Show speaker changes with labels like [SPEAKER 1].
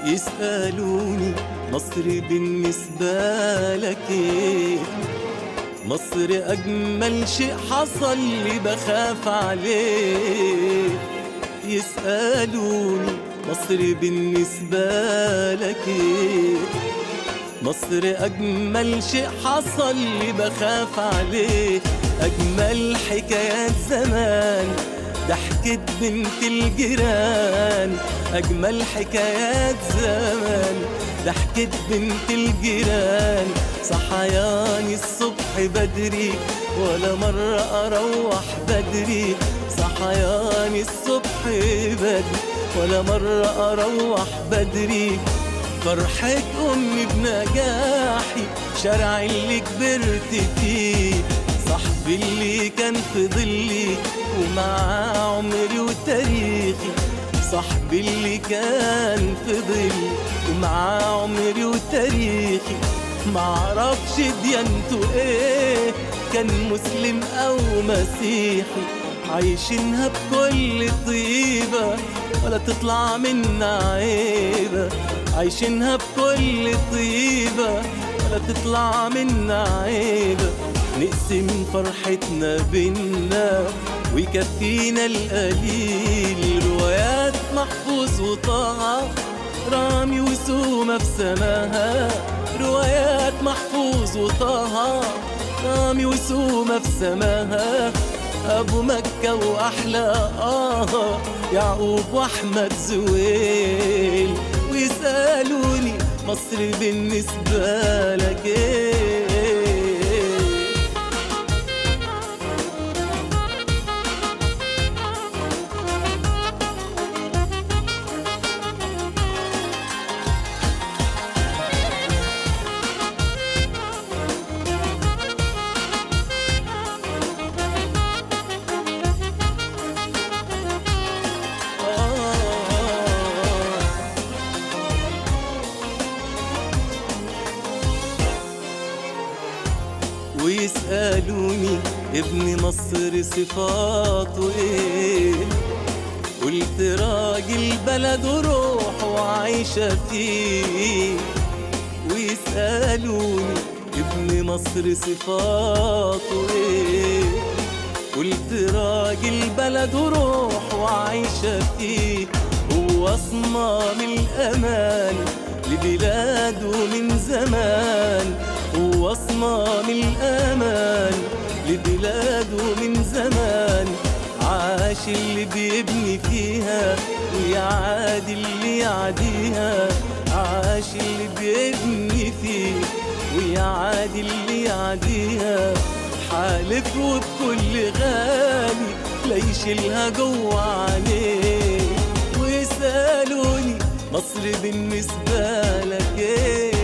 [SPEAKER 1] يسألوني مصر بالنسبة لك ايه مصر أجمل شيء حصل لي بخاف عليه يسألوني مصر بالنسبة لك ايه مصر أجمل شيء حصل لي بخاف عليه أجمل حكايات زمان ضحكة بنت الجيران أجمل حكايات زمان ضحكة بنت الجيران صحياني الصبح بدري ولا مرة أروح بدري صحياني الصبح بدري ولا مرة أروح بدري فرحة أمي بنجاحي شارع اللي كبرت فيه صاحبي اللي كان في ظلي ومعاه عمري وتاريخي صاحبي اللي كان في ظلي ومعاه عمري وتاريخي معرفش ديانته ايه كان مسلم او مسيحي عايشينها بكل طيبة ولا تطلع منا عيبة عايشينها بكل طيبة ولا تطلع منا عيبة نقسم فرحتنا بينا ويكفينا القليل روايات محفوظ وطه رامي وسومة في سماها روايات محفوظ وطه رامي وسومة في سماها أبو مكة وأحلى آه يعقوب وأحمد زويل ويسألوني مصر بالنسبة لك إيه ويسألوني ابن مصر صفاته ايه قلت راجل بلد وروح وعايشة فيه ويسألوني ابن مصر صفاته ايه قلت راجل بلد وروح وعايشة فيه هو صمام الأمان لبلاده من زمان هو صمام الأمان لبلاده من زمان عاش اللي بيبني فيها ويعادي اللي يعديها عاش اللي بيبني فيه ويعادي اللي يعديها حالف وبكل غالي لا يشيلها جوا عليه ويسألوني مصر بالنسبة لك ايه